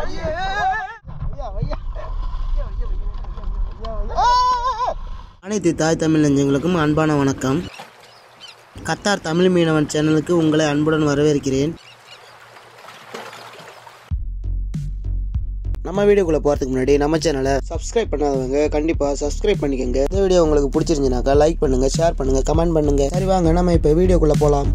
அனைத்து தாய் தமிழ் நெஞ்சங்களுக்கும் அன்பான வணக்கம் கத்தார் தமிழ் மீனவன் சேனலுக்கு உங்களை அன்புடன் வரவேற்கிறேன் நம்ம வீடியோக்குள்ள போகிறதுக்கு முன்னாடி நம்ம சேனலை சப்ஸ்கிரைப் பண்ணாதவங்க கண்டிப்பாக சப்ஸ்கிரைப் பண்ணிக்கோங்க இந்த வீடியோ உங்களுக்கு பிடிச்சிருந்துச்சுனாக்கா லைக் பண்ணுங்க ஷேர் பண்ணுங்க கமெண்ட் பண்ணுங்க சரி வாங்க நம்ம இப்போ வீடியோக்குள்ள போகலாம்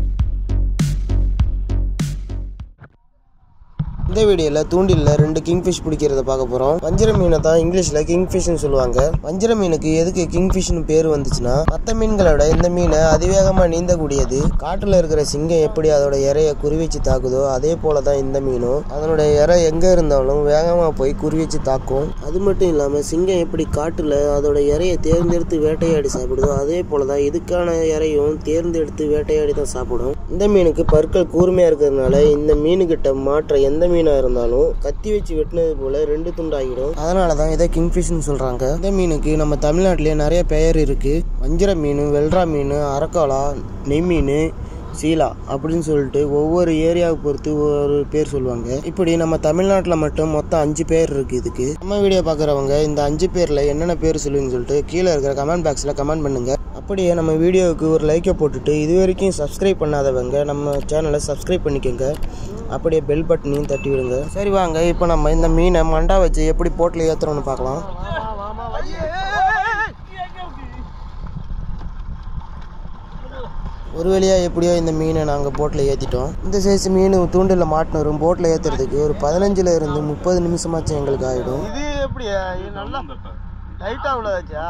இந்த வீடியோவில் தூண்டில்ல ரெண்டு கிங்ஃபிஷ் பிடிக்கிறத பார்க்க போகிறோம் வஞ்சிர மீனை தான் இங்கிலீஷில் கிங்ஃபிஷ்னு சொல்லுவாங்க வஞ்சிர மீனுக்கு எதுக்கு கிங்ஃபிஷ்னு பேர் வந்துச்சுன்னா மற்ற மீன்களோட இந்த மீனை அதிவேகமாக நீந்தக்கூடியது காட்டில் இருக்கிற சிங்கம் எப்படி அதோட இறைய குறிவச்சு தாக்குதோ அதே போல தான் இந்த மீனும் அதனோட இறை எங்கே இருந்தாலும் வேகமாக போய் குறிவச்சு தாக்கும் அது மட்டும் இல்லாமல் சிங்கம் எப்படி காட்டில் அதோட இறையை தேர்ந்தெடுத்து வேட்டையாடி சாப்பிடுதோ அதே போல தான் இதுக்கான இறையும் தேர்ந்தெடுத்து வேட்டையாடி தான் சாப்பிடும் இந்த மீனுக்கு பற்கள் கூர்மையாக இருக்கிறதுனால இந்த மீனுக்கிட்ட மாற்ற எந்த மீனாக இருந்தாலும் கத்தி வச்சு வெட்டினது போல ரெண்டு துண்டாகிடும் அதனால தான் இதை கிங்ஃபிஷ்னு சொல்கிறாங்க இந்த மீனுக்கு நம்ம தமிழ்நாட்டிலேயே நிறைய பெயர் இருக்குது வஞ்சிர மீன் வெல்ரா மீன் அரக்காலா நெய் மீன் சீலா அப்படின்னு சொல்லிட்டு ஒவ்வொரு ஏரியாவை பொறுத்து ஒரு பேர் சொல்லுவாங்க இப்படி நம்ம தமிழ்நாட்டில் மட்டும் மொத்தம் அஞ்சு பேர் இருக்குது இதுக்கு நம்ம வீடியோ பார்க்குறவங்க இந்த அஞ்சு பேரில் என்னென்ன பேர் சொல்லுவீங்கன்னு சொல்லிட்டு கீழே இருக்கிற கமெண்ட் பாக்ஸில் கமெண்ட் பண்ணுங்கள் அப்படியே நம்ம வீடியோவுக்கு ஒரு லைக்கை போட்டுட்டு இது வரைக்கும் சப்ஸ்கிரைப் பண்ணாதவங்க நம்ம சேனலை சப்ஸ்கிரைப் பண்ணிக்கோங்க அப்படியே பெல் பட்டனையும் தட்டி விடுங்க சரி வாங்க இப்போ நம்ம இந்த மீனை மண்டா வச்சு எப்படி போட்டில் ஏற்றுறோம்னு பார்க்கலாம் ஒரு வழியாக எப்படியோ இந்த மீனை நாங்கள் போட்டில் ஏற்றிட்டோம் இந்த சைஸ் மீன் தூண்டில் மாட்டினரும் போட்டில் ஏற்றுறதுக்கு ஒரு பதினஞ்சுல இருந்து முப்பது நிமிஷமாச்சும் எங்களுக்கு ஆகிடும் இது எப்படி இது நல்லா லைட்டாக உள்ளதாச்சா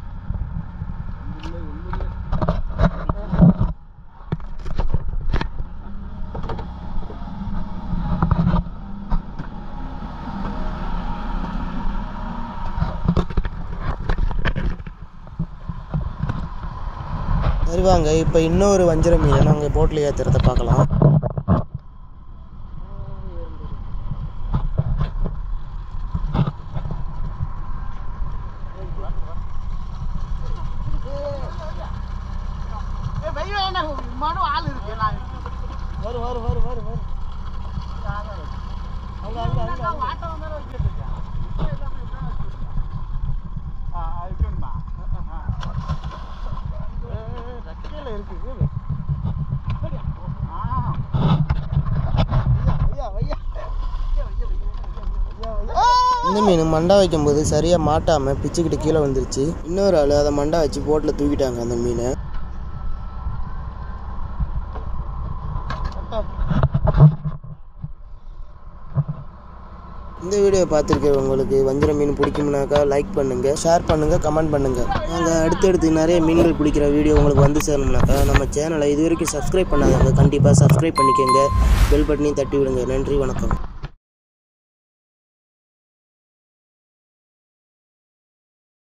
சரி வாங்க இப்போ இன்னொரு வஞ்சிர மீனை நாங்கள் போட்டில் ஏற்றுறத பார்க்கலாம் வரும் வரும் வரும் வரும் வரும் அங்க அங்க அங்க ரெக்கையில இருக்கு இந்த மீன் மண்டா வைக்கும்போது சரியாக மாட்டாமல் பிச்சுக்கிட்டு கீழே வந்துருச்சு இன்னொரு ஆள் அதை மண்டா வச்சு போட்டில் தூக்கிட்டாங்க அந்த மீனை இந்த வீடியோ பார்த்துருக்கிறவங்களுக்கு வஞ்சிர மீன் பிடிக்கும்னாக்கா லைக் பண்ணுங்க ஷேர் பண்ணுங்க கமெண்ட் பண்ணுங்க நாங்கள் அடுத்தடுத்து நிறைய மீன்கள் பிடிக்கிற வீடியோ உங்களுக்கு வந்து சேரணும்னாக்கா நம்ம சேனலை இது வரைக்கும் சப்ஸ்கிரைப் பண்ணாதவங்க கண்டிப்பாக சப்ஸ்கிரைப் பண்ணிக்கோங்க பெல் பட்டனையும் தட்டி விடுங்க நன்றி வணக்கம்